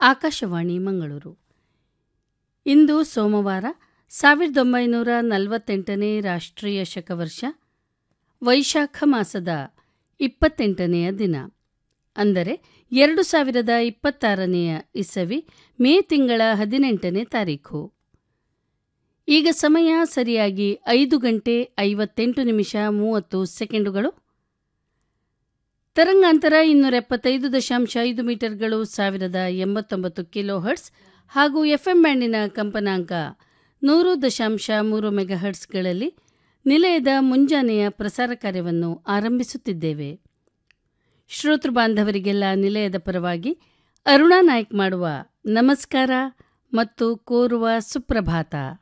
ಆಕಾಶವಾಣಿ ಮಂಗಳೂರು ಇಂದು ಸೋಮವಾರ ಸಾವಿರದ ಒಂಬೈನೂರ ನಲವತ್ತೆಂಟನೇ ರಾಷ್ಟ್ರೀಯ ಶಕವರ್ಷ ವೈಶಾಖ ಮಾಸದ ಇಪ್ಪತ್ತೆಂಟನೆಯ ದಿನ ಅಂದರೆ ಎರಡು ಸಾವಿರದ ಇಪ್ಪತ್ತಾರನೆಯ ಇಸವಿ ಮೇ ತಿಂಗಳ ಹದಿನೆಂಟನೇ ತಾರೀಖು ಈಗ ಸಮಯ ಸರಿಯಾಗಿ ಐದು ಗಂಟೆ ಐವತ್ತೆಂಟು ನಿಮಿಷ ಮೂವತ್ತು ಸೆಕೆಂಡುಗಳು ತರಂಗಾಂತರ ಇನ್ನೂರ ಎಪ್ಪತ್ತೈದು ದಶಾಂಶ ಐದು ಮೀಟರ್ಗಳು ಸಾವಿರದ ಎಂಬತ್ತೊಂಬತ್ತು ಕಿಲೋ ಹರ್ಟ್ಸ್ ಹಾಗೂ ಎಫ್ಎಂ ಬ್ಯಾಂಡಿನ ಕಂಪನಾಂಕ ನೂರು ದಶಾಂಶ ಮೂರು ಮೆಗಾಹರ್ಟ್ಸ್ಗಳಲ್ಲಿ ನಿಲಯದ ಮುಂಜಾನೆಯ ಪ್ರಸಾರ ಕಾರ್ಯವನ್ನು ಆರಂಭಿಸುತ್ತಿದ್ದೇವೆ ಶ್ರೋತೃ ಬಾಂಧವರಿಗೆಲ್ಲ ನಿಲಯದ ಪರವಾಗಿ ಅರುಣಾ ನಾಯ್ಕ್ ಮಾಡುವ ನಮಸ್ಕಾರ ಮತ್ತು ಕೋರುವ ಸುಪ್ರಭಾತ